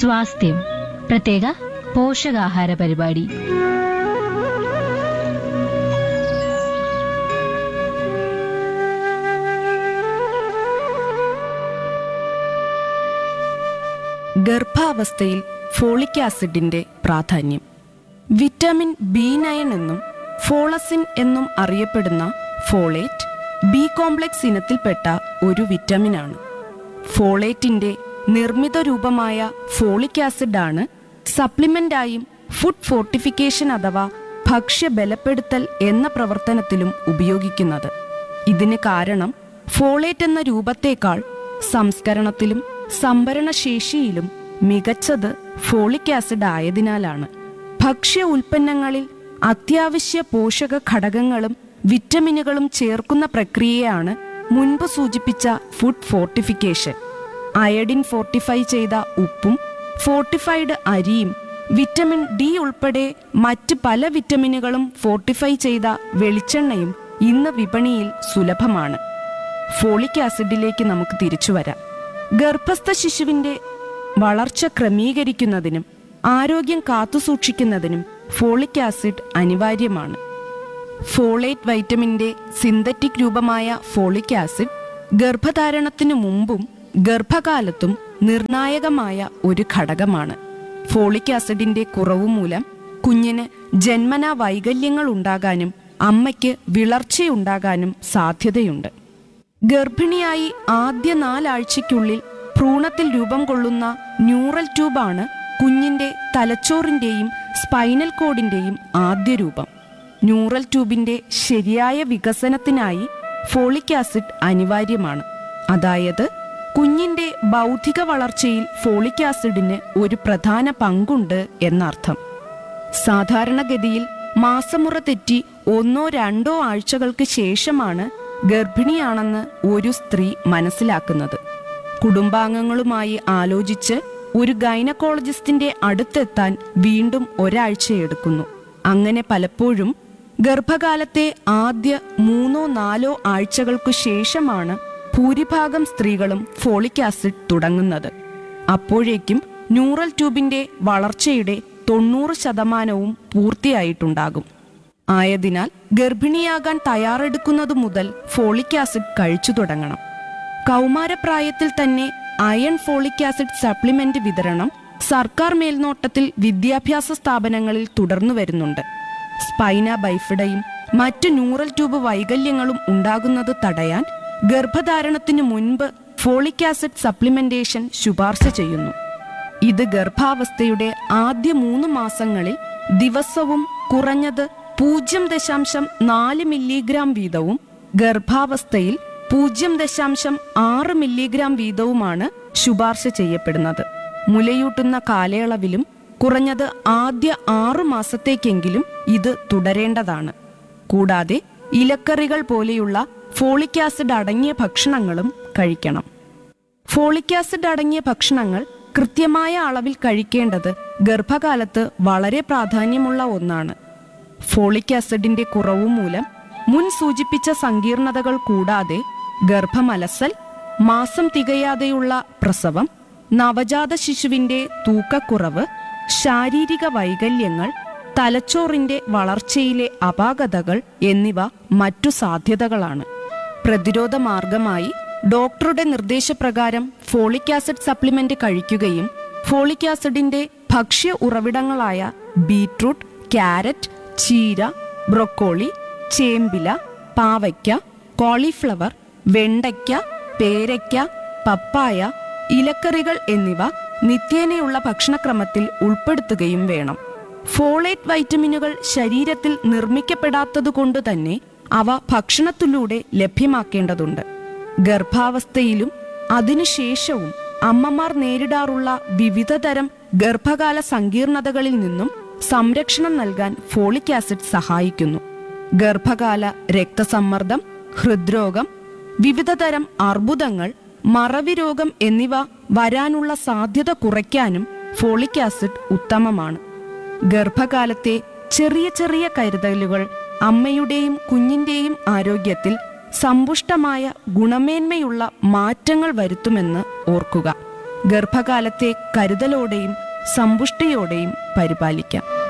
സ്വാസ്ഥ്യം പ്രത്യേക പോഷകാഹാര പരിപാടി ഗർഭാവസ്ഥയിൽ ഫോളിക് ആസിഡിന്റെ പ്രാധാന്യം വിറ്റാമിൻ ബി നയൻ എന്നും ഫോളസിൻ എന്നും അറിയപ്പെടുന്ന ഫോളേറ്റ് ബി കോംപ്ലക്സ് ഇനത്തിൽപ്പെട്ട ഒരു വിറ്റാമിനാണ് ഫോളേറ്റിന്റെ നിർമ്മിത രൂപമായ ഫോളിക് ആസിഡാണ് സപ്ലിമെന്റായും ഫുഡ് ഫോർട്ടിഫിക്കേഷൻ അഥവാ ഭക്ഷ്യ ബലപ്പെടുത്തൽ എന്ന പ്രവർത്തനത്തിലും ഉപയോഗിക്കുന്നത് ഇതിന് കാരണം ഫോളേറ്റ് എന്ന രൂപത്തേക്കാൾ സംസ്കരണത്തിലും സംഭരണശേഷിയിലും മികച്ചത് ഫോളിക് ആസിഡ് ആയതിനാലാണ് ഭക്ഷ്യ ഉൽപ്പന്നങ്ങളിൽ അത്യാവശ്യ പോഷക ഘടകങ്ങളും വിറ്റമിനുകളും ചേർക്കുന്ന പ്രക്രിയയാണ് മുൻപ് സൂചിപ്പിച്ച ഫുഡ് ഫോർട്ടിഫിക്കേഷൻ അയഡിൻ ഫോർട്ടിഫൈ ചെയ്ത ഉപ്പും ഫോർട്ടിഫൈഡ് അരിയും വിറ്റമിൻ ഡി ഉൾപ്പെടെ മറ്റ് പല വിറ്റമിനുകളും ഫോർട്ടിഫൈ ചെയ്ത വെളിച്ചെണ്ണയും ഇന്ന് വിപണിയിൽ സുലഭമാണ് ഫോളിക് ആസിഡിലേക്ക് നമുക്ക് തിരിച്ചു വരാം ഗർഭസ്ഥ ശിശുവിന്റെ വളർച്ച ക്രമീകരിക്കുന്നതിനും ആരോഗ്യം കാത്തുസൂക്ഷിക്കുന്നതിനും ഫോളിക് ആസിഡ് അനിവാര്യമാണ് ഫോളേറ്റ് വൈറ്റമിന്റെ സിന്തറ്റിക് രൂപമായ ഫോളിക് ആസിഡ് ഗർഭധാരണത്തിനു മുമ്പും ഗർഭകാലത്തും നിർണായകമായ ഒരു ഘടകമാണ് ഫോളിക് ആസിഡിന്റെ കുറവ് മൂലം കുഞ്ഞിന് ജന്മനാ വൈകല്യങ്ങൾ ഉണ്ടാകാനും അമ്മയ്ക്ക് വിളർച്ചയുണ്ടാകാനും സാധ്യതയുണ്ട് ഗർഭിണിയായി ആദ്യ നാലാഴ്ചയ്ക്കുള്ളിൽ ഭ്രൂണത്തിൽ രൂപം കൊള്ളുന്ന ന്യൂറൽ ട്യൂബാണ് കുഞ്ഞിന്റെ തലച്ചോറിന്റെയും സ്പൈനൽ കോഡിന്റെയും ആദ്യ രൂപം ന്യൂറൽ ട്യൂബിന്റെ ശരിയായ വികസനത്തിനായി ഫോളിക് ആസിഡ് അനിവാര്യമാണ് അതായത് കുഞ്ഞിന്റെ ബൗദ്ധിക വളർച്ചയിൽ ഫോളിക് ആസിഡിന് ഒരു പ്രധാന പങ്കുണ്ട് എന്നർത്ഥം സാധാരണഗതിയിൽ മാസമുറ തെറ്റി ഒന്നോ രണ്ടോ ആഴ്ചകൾക്ക് ശേഷമാണ് ഗർഭിണിയാണെന്ന് ഒരു സ്ത്രീ മനസ്സിലാക്കുന്നത് കുടുംബാംഗങ്ങളുമായി ആലോചിച്ച് ഒരു ഗൈനക്കോളജിസ്റ്റിന്റെ അടുത്തെത്താൻ വീണ്ടും ഒരാഴ്ചയെടുക്കുന്നു അങ്ങനെ പലപ്പോഴും ഗർഭകാലത്തെ ആദ്യ മൂന്നോ നാലോ ആഴ്ചകൾക്കു ശേഷമാണ് ഭൂരിഭാഗം സ്ത്രീകളും ഫോളിക് ആസിഡ് തുടങ്ങുന്നത് അപ്പോഴേക്കും ന്യൂറൽ ട്യൂബിന്റെ വളർച്ചയുടെ തൊണ്ണൂറ് ശതമാനവും പൂർത്തിയായിട്ടുണ്ടാകും ആയതിനാൽ ഗർഭിണിയാകാൻ തയ്യാറെടുക്കുന്നതു മുതൽ ഫോളിക് ആസിഡ് കഴിച്ചു തുടങ്ങണം കൗമാരപ്രായത്തിൽ തന്നെ അയൺ ഫോളിക് ആസിഡ് സപ്ലിമെന്റ് വിതരണം സർക്കാർ മേൽനോട്ടത്തിൽ വിദ്യാഭ്യാസ സ്ഥാപനങ്ങളിൽ തുടർന്നു വരുന്നുണ്ട് സ്പൈന ബൈഫിഡയും മറ്റ് ന്യൂറൽ ട്യൂബ് വൈകല്യങ്ങളും ഉണ്ടാകുന്നത് തടയാൻ ഗർഭധാരണത്തിനു മുൻപ് ഫോളിക് ആസിഡ് സപ്ലിമെന്റേഷൻ ശുപാർശ ചെയ്യുന്നു ഇത് ഗർഭാവസ്ഥയുടെ ആദ്യ മൂന്ന് മാസങ്ങളിൽ ദിവസവും കുറഞ്ഞത് പൂജ്യം ദശാംശം നാല് മില്ലിഗ്രാം വീതവും ഗർഭാവസ്ഥയിൽ പൂജ്യം ദശാംശം ആറ് മില്ലിഗ്രാം വീതവുമാണ് ശുപാർശ ചെയ്യപ്പെടുന്നത് മുലയൂട്ടുന്ന കാലയളവിലും കുറഞ്ഞത് ആദ്യ ആറു മാസത്തേക്കെങ്കിലും ഇത് തുടരേണ്ടതാണ് കൂടാതെ ഇലക്കറികൾ പോലെയുള്ള ഫോളിക് ആസിഡ് അടങ്ങിയ ഭക്ഷണങ്ങളും കഴിക്കണം ഫോളിക് ആസിഡ് അടങ്ങിയ ഭക്ഷണങ്ങൾ കൃത്യമായ അളവിൽ കഴിക്കേണ്ടത് ഗർഭകാലത്ത് വളരെ പ്രാധാന്യമുള്ള ഒന്നാണ് ഫോളിക് ആസിഡിന്റെ കുറവ് മൂലം മുൻ സൂചിപ്പിച്ച സങ്കീർണതകൾ കൂടാതെ ഗർഭമലസൽ മാസം തികയാതെയുള്ള പ്രസവം നവജാത ശിശുവിന്റെ തൂക്കക്കുറവ് ശാരീരിക വൈകല്യങ്ങൾ തലച്ചോറിന്റെ വളർച്ചയിലെ അപാകതകൾ എന്നിവ മറ്റു സാധ്യതകളാണ് പ്രതിരോധ മാർഗമായി ഡോക്ടറുടെ നിർദ്ദേശപ്രകാരം ഫോളിക് ആസിഡ് സപ്ലിമെന്റ് കഴിക്കുകയും ഫോളിക് ആസിഡിന്റെ ഭക്ഷ്യ ഉറവിടങ്ങളായ ബീട്രൂട്ട് ക്യാരറ്റ് ചീര ബ്രൊക്കോളി ചേമ്പില പാവയ്ക്ക കോളിഫ്ലവർ വെണ്ടയ്ക്ക പേരയ്ക്ക പപ്പായ ഇലക്കറികൾ എന്നിവ നിത്യേനയുള്ള ഭക്ഷണക്രമത്തിൽ ഉൾപ്പെടുത്തുകയും വേണം ഫോളേറ്റ് വൈറ്റമിനുകൾ ശരീരത്തിൽ നിർമ്മിക്കപ്പെടാത്തതുകൊണ്ട് തന്നെ അവ ഭക്ഷണത്തിലൂടെ ലഭ്യമാക്കേണ്ടതുണ്ട് ഗർഭാവസ്ഥയിലും അതിനുശേഷവും അമ്മമാർ നേരിടാറുള്ള വിവിധതരം ഗർഭകാല സങ്കീർണതകളിൽ നിന്നും സംരക്ഷണം നൽകാൻ ഫോളിക് ആസിഡ് സഹായിക്കുന്നു ഗർഭകാല രക്തസമ്മർദ്ദം ഹൃദ്രോഗം വിവിധതരം അർബുദങ്ങൾ മറവി രോഗം എന്നിവ വരാനുള്ള സാധ്യത കുറയ്ക്കാനും ഫോളിക് ആസിഡ് ഉത്തമമാണ് ഗർഭകാലത്തെ ചെറിയ ചെറിയ കരുതലുകൾ അമ്മയുടെയും കുഞ്ഞിന്റെയും ആരോഗ്യത്തിൽ സമ്പുഷ്ടമായ ഗുണമേന്മയുള്ള മാറ്റങ്ങൾ വരുത്തുമെന്ന് ഓർക്കുക ഗർഭകാലത്തെ കരുതലോടെയും സമ്പുഷ്ടിയോടെയും പരിപാലിക്കാം